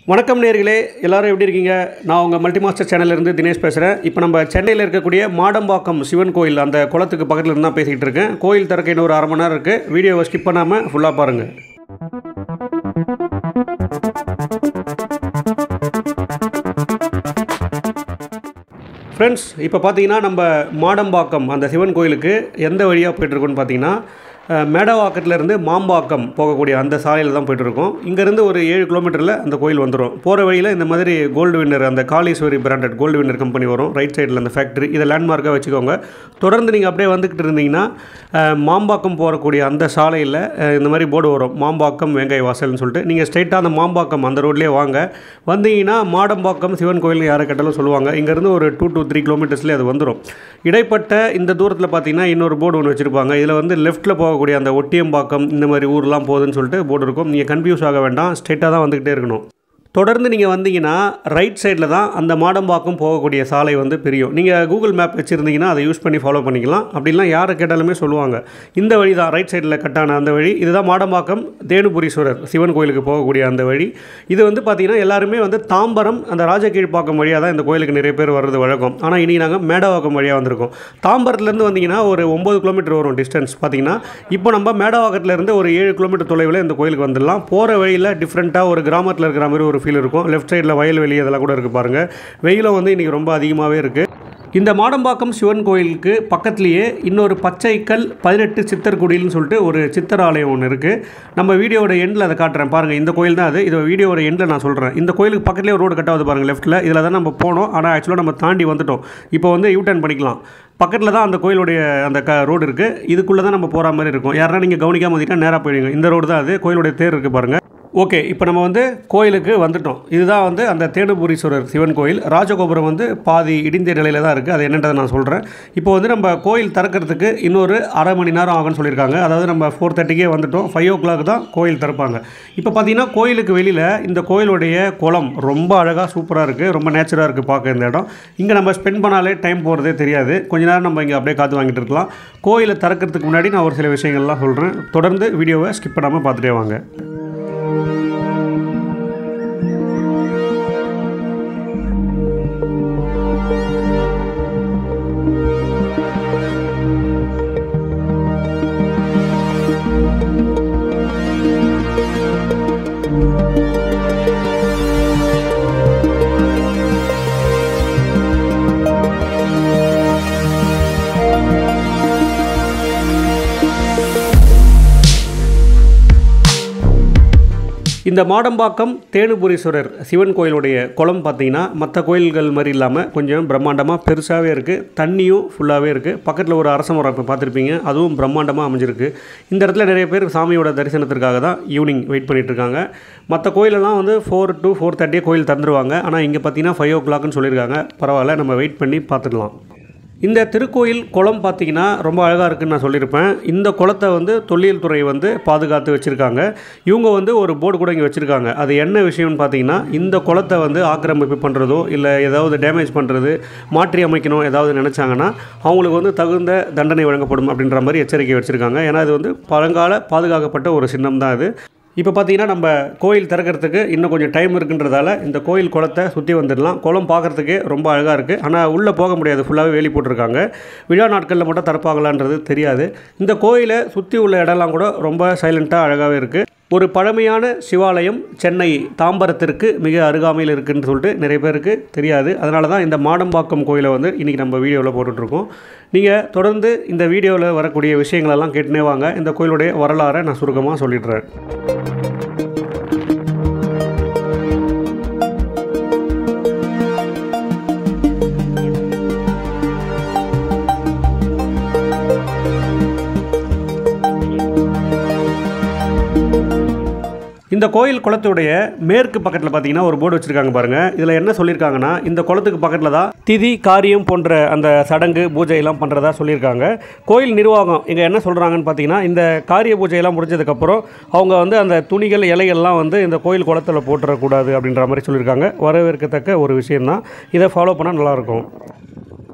வணக்கம் நேர்களே எல்லாரும் எப்படி இருக்கீங்க நான் உங்கள் மல்டி மாஸ்டர் சேனல்லேருந்து தினேஷ் பேசுகிறேன் இப்போ நம்ம சென்னையில் இருக்கக்கூடிய மாடம்பாக்கம் சிவன் கோயில் அந்த குளத்துக்கு பக்கத்தில் இருந்து தான் பேசிக்கிட்டு இருக்கேன் கோயில் திறக்க இன்னும் ஒரு அரை மணி நேரம் இருக்குது வீடியோவை ஸ்கிப் பண்ணாமல் ஃபுல்லாக பாருங்கள் ஃப்ரெண்ட்ஸ் இப்போ பார்த்தீங்கன்னா நம்ம மாடம்பாக்கம் அந்த சிவன் கோயிலுக்கு எந்த வழியாக போயிட்டுருக்கோன்னு பார்த்தீங்கன்னா அஹ், மேடவாக்கத்துலேருந்து மாம்பாக்கம் போகக்கூடிய அந்த சாலையில் தான் போயிட்டுருக்கோம் இங்கேருந்து ஒரு ஏழு கிலோமீட்டரில் அந்த கோயில் வந்துடும் போகிற வழியில் இந்த மாதிரி கோல்டு வின்னர் அந்த Kaleeswari branded gold winner company வரும் ரைட் சைடில் அந்த ஃபேக்ட்ரி இதை லேண்ட்மார்க்காக வச்சுக்கோங்க தொடர்ந்து நீங்கள் அப்படியே வந்துக்கிட்டு இருந்தீங்கன்னா அஹ், மாம்பாக்கம் போகக்கூடிய அந்த சாலையில் அஹ், இந்த மாதிரி போர்டு வரும் மாம்பாக்கம் வெங்காய வாசல்னு சொல்லிட்டு நீங்கள் ஸ்ட்ரைட்டாக அந்த மாம்பாக்கம் அந்த ரோட்லேயே வாங்க வந்தீங்கன்னா மாடம்பாக்கம் சிவன் கோயில் யாரை கேட்டாலும் சொல்லுவாங்க இங்கேருந்து ஒரு டூ to த்ரீ கிலோமீட்டர்ஸ்லேயே அது வந்துடும் இடைப்பட்ட இந்த தூரத்தில் பார்த்தீங்கன்னா இன்னொரு போர்டு ஒன்று வச்சுருப்பாங்க இதில் வந்து லெஃப்ட்டில் போகக்கூடிய அந்த ஒட்டியம்பாக்கம் இந்த மாதிரி ஊர்லாம் போகுதுன்னு சொல்லிட்டு போர்டு இருக்கும் நீங்கள் கன்ஃபியூஸ் ஆக வேண்டாம் ஸ்ட்ரைட்டாக தான் வந்துக்கிட்டே இருக்கணும் தொடர்ந்து நீங்கள் வந்தீங்கன்னா ரைட் சைடில் தான் அந்த மாடம்பாக்கம் போகக்கூடிய சாலை வந்து பிரியும் நீங்கள் கூகுள் மேப் வச்சுருந்தீங்கன்னா அதை யூஸ் பண்ணி ஃபாலோ பண்ணிக்கலாம் அப்படிலாம் யாரை கேட்டாலுமே சொல்லுவாங்க இந்த வழி தான் ரைட் சைடில் கட்டான அந்த வழி இதுதான் மாடம்பாக்கம் தேனுபுரீஸ்வரர் சிவன் கோயிலுக்கு போகக்கூடிய அந்த வழி இது வந்து பார்த்திங்கன்னா எல்லாருமே வந்து தாம்பரம் அந்த ராஜகீழ்ப்பாக்கம் வழியாக தான் இந்த கோயிலுக்கு நிறைய பேர் வர்றது வழக்கம் ஆனால் இன்றைக்கி நாங்கள் மேடவாக்கம் வழியாக வந்திருக்கோம் தாம்பரத்துலேருந்து வந்தீங்கன்னா ஒரு ஒம்பது கிலோமீட்டர் வரும் டிஸ்டன்ஸ் பார்த்தீங்கன்னா இப்போ நம்ம மேடவாக்கத்துலேருந்து ஒரு ஏழு கிலோமீட்டர் தொலைவில் இந்த கோயிலுக்கு வந்துடலாம் போகிற வழியில் டிஃப்ரெண்ட்டாக ஒரு கிராமத்தில் இருக்கிற மாதிரி ஒரு ஃபீல் இருக்கும் லெஃப்ட் சைடில் வயல்வெளி அதெல்லாம் கூட இருக்குது பாருங்கள் வெயிலும் வந்து இன்றைக்கி ரொம்ப அதிகமாகவே இருக்குது இந்த மாடம்பாக்கம் சிவன் கோயிலுக்கு பக்கத்துலேயே இன்னொரு பச்சைக்கல் பதினெட்டு சித்தர் குடில்னு சொல்லிட்டு ஒரு சித்தர் ஆலயம் ஒன்று இருக்குது நம்ம வீடியோவோட எண்டில் அதை காட்டுறேன் பாருங்கள் இந்த கோயில் தான் அது இது வீடியோவோட எண்டில் நான் சொல்கிறேன் இந்த கோயிலுக்கு பக்கத்துலேயே ஒரு ரோடு கட்டாவது பாருங்கள் லெஃப்ட்டில் இதில் தான் நம்ம போனோம் ஆனால் ஆக்சுவலாக நம்ம தாண்டி வந்துட்டோம் இப்போ வந்து யூ டர்ன் பண்ணிக்கலாம் பக்கத்தில் தான் அந்த கோயிலுடைய அந்த க ரோடு இருக்குது இதுக்குள்ளே தான் நம்ம போகிற மாதிரி இருக்கும் யாருன்னா நீங்கள் கவனிக்காம வந்துட்டா நேராக போயிடுங்க இந்த ரோடு தான் அது கோயிலுடைய தேர் இருக்குது பாருங்கள் ஓகே இப்போ நம்ம வந்து கோயிலுக்கு வந்துட்டோம் இதுதான் வந்து அந்த தேனுபுரீஸ்வரர் சிவன் கோயில் ராஜகோபுரம் வந்து பாதி இடிந்த நிலையில் தான் இருக்குது அது என்னன்றதை நான் சொல்கிறேன் இப்போ வந்து நம்ம கோயில் திறக்கிறதுக்கு இன்னொரு அரை மணி நேரம் ஆகும்னு சொல்லியிருக்காங்க அதாவது நம்ம ஃபோர் தேர்ட்டிக்கே வந்துட்டோம் ஃபைவ் ஓ கிளாக் தான் கோயில் திறப்பாங்க இப்போ பார்த்தீங்கன்னா கோயிலுக்கு வெளியில் இந்த கோயிலுடைய குளம் ரொம்ப அழகாக சூப்பராக இருக்குது ரொம்ப நேச்சராக இருக்குது பார்க்க இந்த இடம் இங்கே நம்ம ஸ்பெண்ட் பண்ணாலே டைம் போகிறதே தெரியாது கொஞ்ச நேரம் நம்ம இங்கே அப்படியே காற்று வாங்கிட்டு இருக்கலாம் கோயிலை திறக்கிறதுக்கு முன்னாடி நான் ஒரு சில விஷயங்கள்லாம் சொல்கிறேன் தொடர்ந்து வீடியோவை ஸ்கிப் பண்ணாமல் பார்த்துட்டே வாங்க இந்த மாடம்பாக்கம் தேனுபுரீஸ்வரர் சிவன் கோயிலுடைய குளம் பார்த்தீங்கன்னா மற்ற கோயில்கள் மாதிரி இல்லாமல் கொஞ்சம் பிரம்மாண்டமாக பெருசாகவே இருக்குது தண்ணியும் ஃபுல்லாகவே இருக்குது பக்கத்தில் ஒரு அரச மரம் இப்போ பார்த்துருப்பீங்க அதுவும் பிரம்மாண்டமாக அமைஞ்சிருக்கு இந்த இடத்துல நிறைய பேர் சாமியோட தரிசனத்திற்காக தான் ஈவினிங் வெயிட் பண்ணிட்டு இருக்காங்க மற்ற கோயிலெல்லாம் வந்து ஃபோர் டு ஃபோர் தேர்ட்டியே கோயில் திறந்துருவாங்க ஆனால் இங்கே பார்த்தீங்கன்னா ஃபைவ் ஓ கிளாக்னு சொல்லியிருக்காங்க பரவாயில்ல நம்ம வெயிட் பண்ணி பார்த்துக்கலாம் இந்த திருக்கோயில் குளம் பார்த்தீங்கன்னா ரொம்ப அழகாக இருக்குன்னு நான் சொல்லியிருப்பேன் இந்த குளத்தை வந்து தொல்லியல் துறை வந்து பாதுகாத்து வச்சுருக்காங்க இவங்க வந்து ஒரு போர்டு கூட இங்கே வச்சுருக்காங்க அது என்ன விஷயம்னு பார்த்தீங்கன்னா இந்த குளத்தை வந்து ஆக்கிரமிப்பு பண்ணுறதோ இல்லை ஏதாவது டேமேஜ் பண்ணுறது மாற்றி அமைக்கணும் ஏதாவது நினச்சாங்கன்னா அவங்களுக்கு வந்து தகுந்த தண்டனை வழங்கப்படும் அப்படின்ற மாதிரி எச்சரிக்கை வச்சுருக்காங்க ஏன்னா இது வந்து பழங்கால பாதுகாக்கப்பட்ட ஒரு சின்னம் தான் இது இப்போ பார்த்தீங்கன்னா நம்ம கோயில் திறக்கிறதுக்கு இன்னும் கொஞ்சம் டைம் இருக்குன்றதால இந்த கோயில் குளத்தை சுற்றி வந்துடலாம் குளம் பார்க்குறதுக்கே ரொம்ப அழகாக இருக்குது ஆனால் உள்ளே போக முடியாது ஃபுல்லாகவே வேலி போட்டிருக்காங்க விழா நாட்களில் மட்டும் திறப்பாங்களான்றது தெரியாது இந்த கோயிலை சுற்றி உள்ள இடம்லாம் கூட ரொம்ப சைலண்ட்டாக அழகாகவே இருக்குது ஒரு பழமையான சிவாலயம் சென்னை தாம்பரத்திற்கு மிக அருகாமையில் இருக்குன்னு சொல்லிட்டு நிறைய பேருக்கு தெரியாது அதனால தான் இந்த மாடம்பாக்கம் கோயிலை வந்து இன்றைக்கி நம்ம வீடியோவில் போட்டுட்ருக்கோம் நீங்கள் தொடர்ந்து இந்த வீடியோவில் வரக்கூடிய விஷயங்களெல்லாம் கேட்டுனே வாங்க இந்த கோயிலுடைய வரலாறை நான் சுருக்கமாக சொல்லிடுறேன் இந்த கோயில் குளத்துடைய மேற்கு பக்கத்தில் பார்த்தீங்கன்னா ஒரு போர்டு வச்சுருக்காங்க பாருங்கள் இதில் என்ன சொல்லியிருக்காங்கன்னா இந்த குளத்துக்கு பக்கத்தில் தான் திதி காரியம் போன்ற அந்த சடங்கு பூஜை எல்லாம் பண்ணுறதா சொல்லியிருக்காங்க கோயில் நிர்வாகம் இங்கே என்ன சொல்கிறாங்கன்னு பார்த்தீங்கன்னா இந்த காரிய பூஜையெல்லாம் முடிஞ்சதுக்கப்புறம் அவங்க வந்து அந்த துணிகள் இலைகள்லாம் வந்து இந்த கோயில் குளத்தில் போட்டுறக்கூடாது அப்படின்ற மாதிரி சொல்லியிருக்காங்க வரவேற்கத்தக்க ஒரு விஷயந்தான் இதை ஃபாலோ பண்ணால் நல்லாயிருக்கும்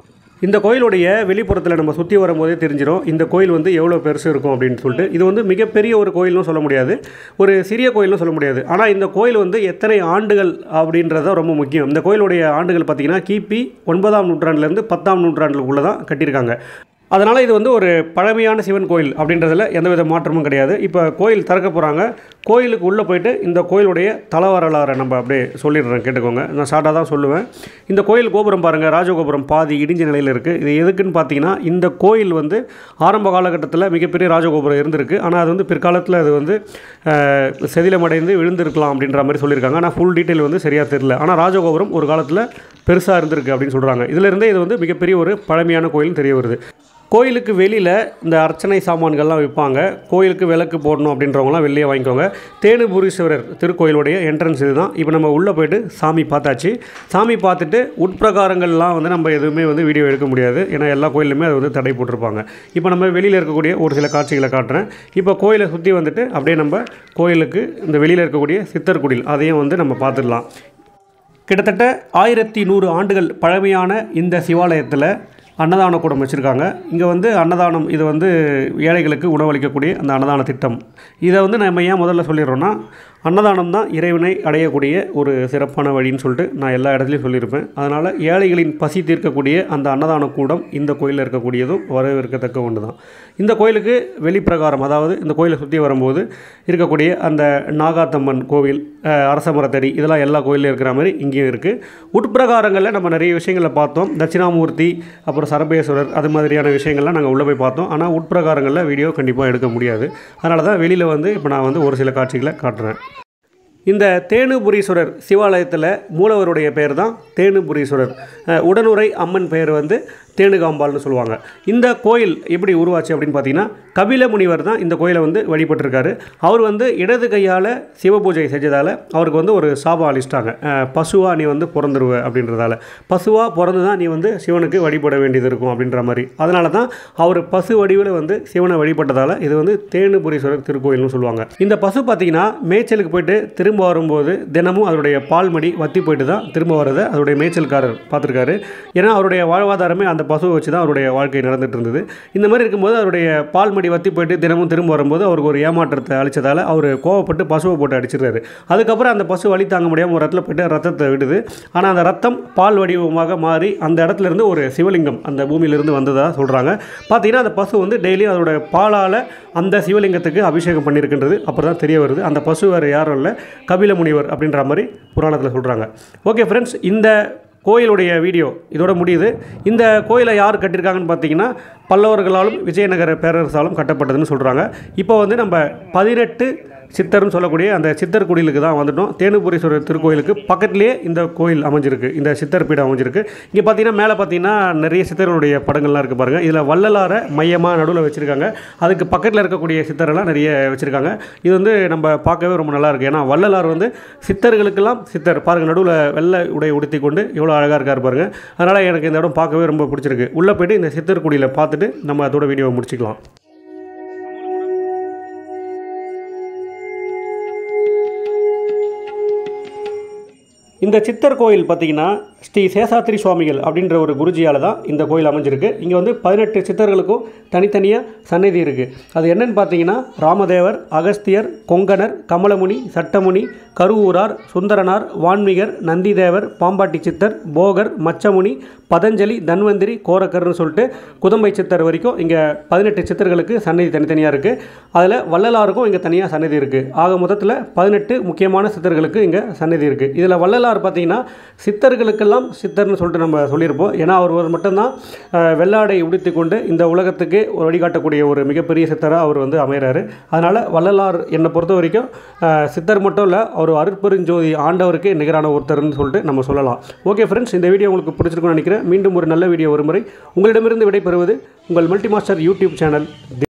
இந்த கோயிலுடைய வெளிப்புறத்தில் நம்ம சுற்றி வரும்போதே தெரிஞ்சிடும் இந்த கோயில் வந்து எவ்வளோ பெருசு இருக்கும் அப்படின்னு சொல்லிட்டு இது வந்து மிகப்பெரிய ஒரு கோயில்னு சொல்ல முடியாது ஒரு சிறிய கோயில்னு சொல்ல முடியாது ஆனால் இந்த கோயில் வந்து எத்தனை ஆண்டுகள் அப்படின்றது தான் ரொம்ப முக்கியம் இந்த கோயிலுடைய ஆண்டுகள் பார்த்திங்கன்னா கிபி ஒன்பதாம் நூற்றாண்டுலேருந்து பத்தாம் நூற்றாண்டுக்குள்ளே தான் கட்டியிருக்காங்க அதனால் இது வந்து ஒரு பழமையான சிவன் கோயில் அப்படின்றதுல எந்தவித மாற்றமும் கிடையாது இப்போ கோயில் திறக்க போகிறாங்க கோயிலுக்கு உள்ளே போயிட்டு இந்த கோயிலுடைய தல வரலாறை நம்ம அப்படியே சொல்லிடுறேன் கேட்டுக்கோங்க நான் ஷார்ட்டாக தான் சொல்லுவேன் இந்த கோயில் கோபுரம் பாருங்கள் ராஜகோபுரம் பாதி இடிஞ்ச நிலையில் இருக்குது இது எதுக்குன்னு பார்த்தீங்கன்னா இந்த கோயில் வந்து ஆரம்ப காலகட்டத்தில் மிகப்பெரிய ராஜகோபுரம் இருந்திருக்கு ஆனால் அது வந்து பிற்காலத்தில் அது வந்து அஹ், செதிலமடைந்து விழுந்திருக்கலாம் அப்படின்ற மாதிரி சொல்லியிருக்காங்க ஆனால் ஃபுல் டீட்டெயில் வந்து சரியாக தெரியல ஆனால் ராஜகோபுரம் ஒரு காலத்தில் பெருசாக இருந்திருக்கு அப்படின்னு சொல்கிறாங்க இதிலிருந்தே இது வந்து மிகப்பெரிய ஒரு பழமையான கோயில்னு தெரிய வருது கோயிலுக்கு வெளியில் இந்த அர்ச்சனை சாமான்கள்லாம் விற்பாங்க கோயிலுக்கு விளக்கு போடணும் அப்படின்றவங்களாம் வெளியே வாங்கிக்கோங்க தேனுபுரீஸ்வரர் திருக்கோயிலுடைய என்ட்ரன்ஸ் இதுதான் இப்போ நம்ம உள்ளே போயிட்டு சாமி பார்த்தாச்சு சாமி பார்த்துட்டு உட்பிரகாரங்கள்லாம் வந்து நம்ம எதுவுமே வந்து வீடியோ எடுக்க முடியாது ஏன்னா எல்லா கோயிலுமே அது வந்து தடை போட்டிருப்பாங்க இப்போ நம்ம வெளியில் இருக்கக்கூடிய ஒரு சில காட்சிகளை காட்டுறேன் இப்போ கோயிலை சுற்றி வந்துட்டு அப்படியே நம்ம கோயிலுக்கு இந்த வெளியில் இருக்கக்கூடிய சித்தர் குடில் அதையும் வந்து நம்ம பார்த்துடலாம் கிட்டத்தட்ட ஆயிரத்தி நூறு ஆண்டுகள் பழமையான இந்த சிவாலயத்தில் அன்னதான கூடம் வச்சுருக்காங்க இங்கே வந்து அன்னதானம் இது வந்து ஏழைகளுக்கு உணவளிக்கக்கூடிய அந்த அன்னதான திட்டம் இதை வந்து நம்ம ஏன் முதல்ல சொல்லிடுறோன்னா அன்னதானம் தான் இறைவனை அடையக்கூடிய ஒரு சிறப்பான வழின்னு சொல்லிட்டு நான் எல்லா இடத்துலையும் சொல்லியிருப்பேன் அதனால் ஏழைகளின் பசி தீர்க்கக்கூடிய அந்த அன்னதான கூடம் இந்த கோயிலில் இருக்கக்கூடியதும் வரவேற்கத்தக்க ஒன்று தான் இந்த கோயிலுக்கு வெளிப்பிரகாரம் அதாவது இந்த கோயிலை சுற்றி வரும்போது இருக்கக்கூடிய அந்த நாகாத்தம்மன் கோவில் அஹ், அரச மரத்தடி இதெல்லாம் எல்லா கோயிலையும் இருக்கிற மாதிரி இங்கேயும் இருக்குது உட்பிரகாரங்களில் நம்ம நிறைய விஷயங்களை பார்த்தோம் தட்சிணாமூர்த்தி அப்புறம் சரபேஸ்வரர் அது மாதிரியான விஷயங்கள்லாம் நாங்கள் உள்ளே போய் பார்த்தோம் ஆனால் உட்பிரகாரங்களில் வீடியோ கண்டிப்பாக எடுக்க முடியாது அதனால தான் வெளியில் வந்து இப்போ நான் வந்து ஒரு சில காட்சிகளை காட்டுறேன் இந்த தேனுபுரீஸ்வரர் சிவாலயத்தில் மூலவருடைய பெயர் தான் தேனுபுரீஸ்வரர் அஹ், உடனுரை அம்மன் பெயர் வந்து தேனுகாம்பாள்னு சொல்லுவாங்க இந்த கோயில் எப்படி உருவாச்சு அப்படின்னு பார்த்தீங்கன்னா கபில முனிவர் தான் இந்த கோயிலை வந்து வழிபட்டிருக்காரு அவர் வந்து இடது கையால் சிவபூஜை செஞ்சதால் அவருக்கு வந்து ஒரு சாபம் அளிச்சிட்டாங்க அஹ், பசுவா நீ வந்து பிறந்துருவ அப்படின்றதால பசுவாக பிறந்து தான் நீ வந்து சிவனுக்கு வழிபட வேண்டியது இருக்கும் அப்படின்ற மாதிரி அதனால தான் அவர் பசு வடிவில் வந்து சிவனை வழிபட்டதால் இது வந்து தேனுபுரீஸ்வரர் திருக்கோயில்னு சொல்லுவாங்க இந்த பசு பார்த்தீங்கன்னா மேய்ச்சலுக்கு போயிட்டு திரும்ப வரும்போது தினமும் அதனுடைய பால் மடி வத்தி போயிட்டு தான் திரும்ப வரதை அதனுடைய மேய்ச்சல்காரர் பார்த்துருக்காரு ஏன்னா அவருடைய வாழ்வாதாரமே அந்த பசுவை வச்சு தான் அவருடைய வாழ்க்கை நடந்துட்டு இருந்தது இந்த மாதிரி இருக்கும்போது அவருடைய பால் மடி வத்தி போயிட்டு தினமும் திரும்ப வரும்போது அவருக்கு ஒரு ஏமாற்றத்தை அளித்ததால் அவர் கோவப்பட்டு பசுவை போட்டு அடிச்சிடுறாரு அதுக்கப்புறம் அந்த பசு வழி தாங்க முடியாமல் ஒரு இடத்துல போயிட்டு ரத்தத்தை விடுது ஆனால் அந்த ரத்தம் பால் வடிவமாக மாறி அந்த இடத்துல இருந்து ஒரு சிவலிங்கம் அந்த பூமியிலிருந்து வந்ததாக சொல்கிறாங்க பார்த்தீங்கன்னா அந்த பசு வந்து டெய்லி அதோட பாலால் அந்த சிவலிங்கத்துக்கு அபிஷேகம் பண்ணியிருக்கின்றது அப்புறம் தான் தெரிய வருது அந்த பசு வேறு யாரும் இல்லை கபில முனிவர் அப்படின்ற மாதிரி புராணத்தில் சொல்கிறாங்க ஓகே ஃப்ரெண்ட்ஸ் இந்த கோயிலுடைய வீடியோ இதோட முடியுது இந்த கோயிலை யார் கட்டியிருக்காங்கன்னு பார்த்தீங்கன்னா பல்லவர்களாலும் விஜயநகர பேரரசாலும் கட்டப்பட்டதுன்னு சொல்கிறாங்க இப்போ வந்து நம்ம பதினெட்டு சித்தர்னு சொல்லக்கூடிய அந்த சித்தர் குடிலுக்கு தான் வந்துட்டோம் தேனுபுரீஸ்வரர் திருக்கோயிலுக்கு பக்கத்துலேயே இந்த கோயில் அமைஞ்சிருக்கு இந்த சித்தர் பீடம் அமைஞ்சிருக்கு இங்கே பார்த்தீங்கன்னா மேலே பார்த்தீங்கன்னா நிறைய சித்தர்களுடைய படங்கள்லாம் இருக்குது பாருங்கள் இதில் வள்ளலாரை மையமாக நடுவில் வச்சுருக்காங்க அதுக்கு பக்கத்தில் இருக்கக்கூடிய சித்தரெல்லாம் நிறைய வச்சுருக்காங்க இது வந்து நம்ம பார்க்கவே ரொம்ப நல்லா இருக்கு ஏன்னா வள்ளலார் வந்து சித்தர்களுக்கெல்லாம் சித்தர் பாருங்கள் நடுவில் வெள்ளை உடை உடுத்தி கொண்டு எவ்வளோ அழகாக இருக்கார் பாருங்கள் அதனால் எனக்கு இந்த இடம் பார்க்கவே ரொம்ப பிடிச்சிருக்கு உள்ளே போயிட்டு இந்த சித்தர் குடியில் பார்த்துட்டு நம்ம அதோட வீடியோவை முடிச்சுக்கலாம் இந்த சித்தர் கோயில் பார்த்தீங்கன்னா ஸ்ரீ சேஷாத்திரி சுவாமிகள் அப்படின்ற ஒரு குருஜியால் தான் இந்த கோயில் அமைஞ்சிருக்கு இங்கே வந்து பதினெட்டு சித்தர்களுக்கும் தனித்தனியாக சந்நிதி இருக்குது அது என்னன்னு பார்த்தீங்கன்னா ராமதேவர் அகஸ்தியர் கொங்கணர் கமலமுனி சட்டமுனி கருவூரார் சுந்தரனார் வான்மிகர் நந்திதேவர் பாம்பாட்டி சித்தர் போகர் மச்சமுனி பதஞ்சலி தன்வந்திரி கோரக்கர்னு சொல்லிட்டு குதம்பை சித்தர் வரைக்கும் இங்கே பதினெட்டு சித்தர்களுக்கு சந்நிதி தனித்தனியாக இருக்குது அதில் வள்ளலாருக்கும் இங்கே தனியாக சந்நிதி இருக்குது ஆக மொத்தத்தில் பதினெட்டு முக்கியமான சித்தர்களுக்கு இங்கே சந்நிதி இருக்குது இதில் வள்ளலார் பார்த்தீங்கன்னா சித்தர்களுக்கெல்லாம் சித்தர்னு சொல்லிட்டு நம்ம சொல்லியிருப்போம் ஏன்னா அவர் ஒரு மட்டும்தான் அஹ், வெள்ளாடை உடுத்தி கொண்டு இந்த உலகத்துக்கு ஒரு வழிகாட்டக்கூடிய ஒரு மிகப்பெரிய சித்தராக அவர் வந்து அமைகிறாரு அதனால் வள்ளலார் என்னை பொறுத்த வரைக்கும் அஹ், சித்தர் மட்டும் இல்லை அவர் அருட்பெருஞ்சோதி ஆண்டவருக்கு நிகரான ஒருத்தர்னு சொல்லிட்டு நம்ம சொல்லலாம் ஓகே ஃப்ரெண்ட்ஸ் இந்த வீடியோ உங்களுக்கு பிடிச்சிருக்கும்னு நினைக்கிறேன் மீண்டும் ஒரு நல்ல வீடியோ ஒரு முறை உங்களிடமிருந்து விடைபெறுவது உங்கள் மல்டி மாஸ்டர் யூடியூப் சேனல்